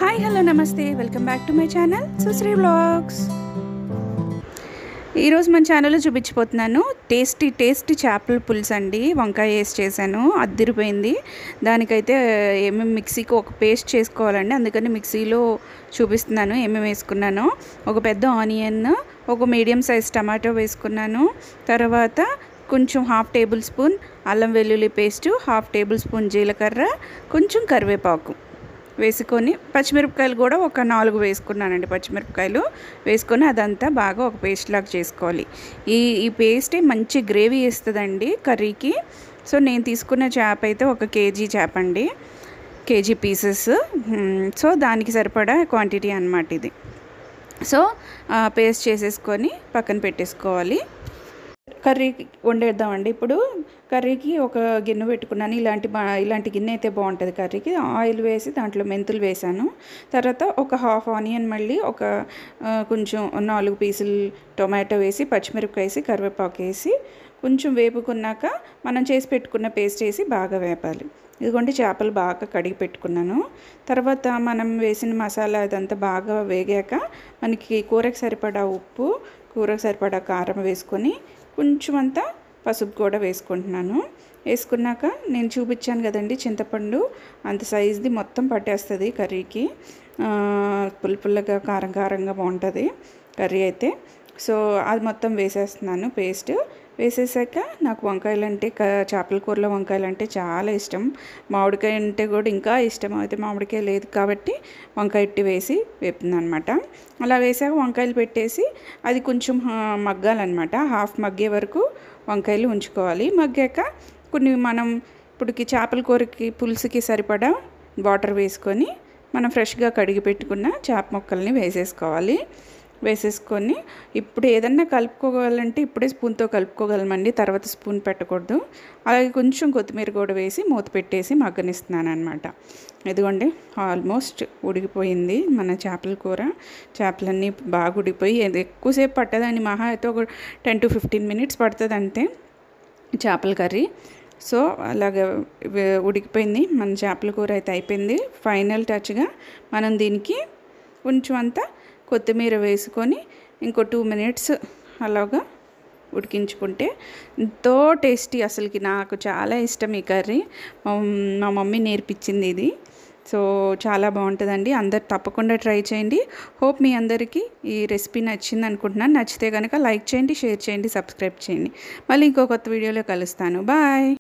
hi hello నమస్తే welcome back to my channel Sushri vlogs ఈరోజు మన ఛానల్లో చూపించిపోతున్నాను టేస్టీ టేస్టీ చేపల పులుసు అండి వంకాయ వేసి చేశాను అద్దిరిపోయింది దానికైతే ఏమేమి మిక్సీకి ఒక పేస్ట్ చేసుకోవాలండి అందుకని మిక్సీలో చూపిస్తున్నాను ఏమేమి వేసుకున్నానో ఒక పెద్ద ఆనియన్ ఒక మీడియం సైజ్ టమాటో వేసుకున్నాను తర్వాత కొంచెం హాఫ్ టేబుల్ స్పూన్ అల్లం వెల్లుల్లి పేస్ట్ హాఫ్ టేబుల్ స్పూన్ జీలకర్ర కొంచెం కరివేపాకు వేసుకొని పచ్చిమిరపకాయలు కూడా ఒక నాలుగు వేసుకున్నానండి పచ్చిమిరపకాయలు వేసుకొని అదంతా బాగా ఒక పేస్ట్ లాగా చేసుకోవాలి ఈ ఈ పేస్టే మంచి గ్రేవీ ఇస్తుందండి కర్రీకి సో నేను తీసుకున్న చేప అయితే ఒక కేజీ చేప అండి కేజీ పీసెస్ సో దానికి సరిపడా క్వాంటిటీ అన్నమాట ఇది సో పేస్ట్ చేసేసుకొని పక్కన పెట్టేసుకోవాలి కర్రీ వండేద్దామండి ఇప్పుడు కర్రీకి ఒక గిన్నె పెట్టుకున్నాను ఇలాంటి బా ఇలాంటి గిన్నె అయితే బాగుంటుంది కర్రీకి ఆయిల్ వేసి దాంట్లో మెంతులు వేసాను తర్వాత ఒక హాఫ్ ఆనియన్ మళ్ళీ ఒక ఆ, కొంచెం నాలుగు పీసులు టొమాటో వేసి పచ్చిమిరపకాయ వేసి కరివేపాకు వేసి కొంచెం వేపుకున్నాక మనం చేసి పెట్టుకున్న పేస్ట్ వేసి బాగా వేపాలి ఇదిగోండి చేపలు బాగా కడిగి పెట్టుకున్నాను తర్వాత మనం వేసిన మసాలా ఇదంతా బాగా వేగాక మనకి కూరకు సరిపడా ఉప్పు కూరకు సరిపడా కారం వేసుకొని కొంచెం అంతా పసుపు కూడా వేసుకుంటున్నాను వేసుకున్నాక నేను చూపించాను కదండి చింతపండు అంత సైజుది మొత్తం పట్టేస్తుంది కర్రీకి ఆ, పుల్ల పుల్లగా కారం కారంగా బాగుంటుంది కర్రీ అయితే సో అది మొత్తం వేసేస్తున్నాను పేస్ట్ వేసేసాక నాకు వంకాయలు అంటే క చేపల కూరలో వంకాయలు అంటే చాలా ఇష్టం మామిడికాయ అంటే కూడా ఇంకా ఇష్టం అయితే మామిడికాయ లేదు కాబట్టి వంకాయ ఇట్టి వేసి వేపుతున్నాను అనమాట అలా వేసాక వంకాయలు పెట్టేసి అది కొంచెం ఆ, మగ్గాలన్నమాట హాఫ్ మగ్గే వరకు వంకాయలు ఉంచుకోవాలి మగ్గాక కొన్ని మనం ఇప్పుడుకి చేపల కూరకి పులుసుకి సరిపడా వాటర్ వేసుకొని మనం ఫ్రెష్గా కడిగి పెట్టుకున్న చేప ముక్కల్ని వేసేసుకోవాలి వేసేసుకొని ఇప్పుడు ఏదన్నా కలుపుకోవాలంటే ఇప్పుడే స్పూన్తో కలుపుకోగలమండి తర్వాత స్పూన్ పెట్టకూడదు అలాగే కొంచెం కొత్తిమీర కూడా వేసి మూత పెట్టేసి మగ్గనిస్తున్నాను అనమాట ఇదిగోండి ఆల్మోస్ట్ ఉడికిపోయింది మన చేపల కూర చేపలన్నీ బాగా ఉడికిపోయి ఇది ఎక్కువసేపు పట్టదని మహా అయితే ఒక టెన్ టు ఫిఫ్టీన్ మినిట్స్ పడుతుంది అంతే చేపల కర్రీ సో అలాగ వే- ఉడికిపోయింది మన చేపల కూర అయితే అయిపోయింది ఫైనల్ టచ్గా మనం దీనికి కొంచెం అంతా కొత్తిమీర వేసుకొని ఇంకో టూ మినిట్స్ అలాగా ఉడికించుకుంటే ఎంతో టేస్టీ అసలుకి నాకు చాలా ఇష్టం ఈ కర్రీ మా మా మమ్మీ నేర్పించింది ఇది సో చాలా బాగుంటుందండి అందరు తప్పకుండా ట్రై చేయండి హోప్ మీ అందరికీ ఈ రెసిపీ నచ్చింది అనుకుంటున్నాను నచ్చితే కనుక లైక్ చేయండి షేర్ చేయండి సబ్స్క్రైబ్ చేయండి మళ్ళీ ఇంకో కొత్త వీడియోలో కలుస్తాను బాయ్